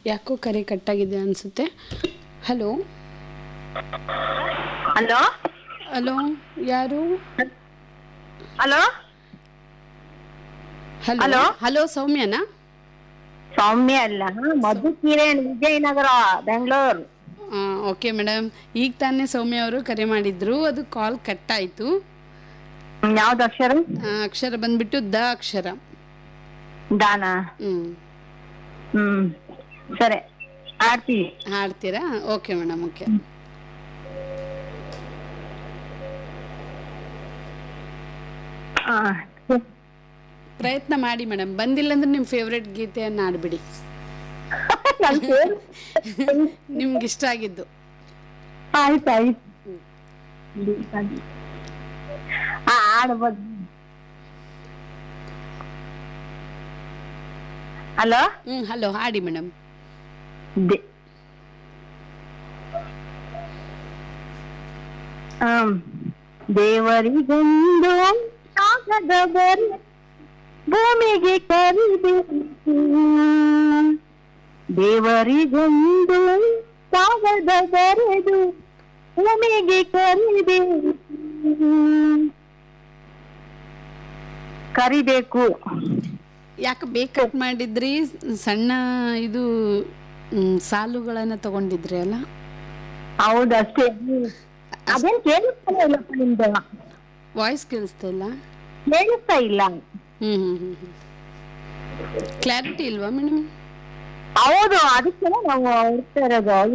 ಯಾಕೋ ಕರೆ ಕಟ್ಟಾಗಿದೆ ಅನಿಸುತ್ತೆ ಹಲೋ ಹಲೋ ಹಲೋ ಯಾರು ಹಲೋ ಹಲೋ Hello? ಹಲೋ ಸೌಮ್ಯನಾ ಸೌಮ್ಯ ಅಲ್ಲ ಮಧು ಕಿರಣ್ ವಿಜಯನಗರ ಬೆಂಗಳೂರು ಓಕೆ ಮೇಡಮ್ ಈಗ ತಾನೇ ಸೌಮ್ಯ ಅವರು ಕರೆ ಮಾಡಿದ್ರು ಅದು ಕಾಲ್ ಕಟ್ಟಾಯಿತು ಯಾವ್ದು ಅಕ್ಷರ ಅಕ್ಷರ ಬಂದ್ಬಿಟ್ಟು ದ ಅಕ್ಷರ ದಾನ ಹ್ಞೂ ಹ್ಮ್ ಸರಿ ಆಡ್ತೀವಿ ಹಾಡ್ತೀರಾ ಓಕೆ ಮೇಡಮ್ ಓಕೆ ಆ, ಪ್ರಯತ್ನ ಮಾಡಿ ಮೇಡಮ್ ಬಂದಿಲ್ಲ ಅಂದ್ರೆ ನಿಮ್ಮ ಫೇವ್ರೆಟ್ ಗೀತೆಯನ್ನು ಆಡ್ಬಿಡಿ ನನ್ പേര് ನಿಮ್ಗೆ ಇಷ್ಟ ಆಗಿದ್ದು ಆಯ್ತು ಆಯ್ತು ಆ, ಆಡ್ಬೋದು ಹಲೋ ಹ್ಞೂ ಹಲೋ ಹಾಡಿ ಮೇಡಮ್ ದೆ- ಆಮ್, ದೇವರಿಗೊಂದು ಕಾಗದ ಬರೆ ಭೂಮಿಗೆ ಕರಿಬೇಕು ದೇವರಿಗೊಂದು ಕಾಗದ ಬರೆದು ಭೂಮಿಗೆ ಕರಿಬೇಕು ಕರಿಬೇಕು ಯಾಕೆ ಬೇಕಟ್ ಮಾಡಿದ್ರಿ ಸಣ್ಣ ಇದು ಮ್, ಸಾಲುಗಳನ್ನ ತಗೊಂಡಿದ್ರಿ ಅಲ್ಲ ಹೌದು ಅಷ್ಟೇ ಅದೇನ್ ಕೇಳಿಸ್ತಾನೆ ಇಲ್ಲಪ್ಪ ನಿಮ್ದು ವಾಯ್ಸ್ ಕೇಳಿಸ್ತಾ ಇಲ್ಲ ಕೇಳಿಸ್ತಾ ಇಲ್ಲ ಹ್ಞೂ ಹ್ಞೂ ಹ್ಞೂ ಹ್ಞೂ ಕ್ಲಾರಿಟಿ ಇಲ್ವಾ ಮೇಡಮ್ ಹೌದು ಅದಕ್ಕೆ ನಾವು ಹುಡ್ತಾ ಇರೋದು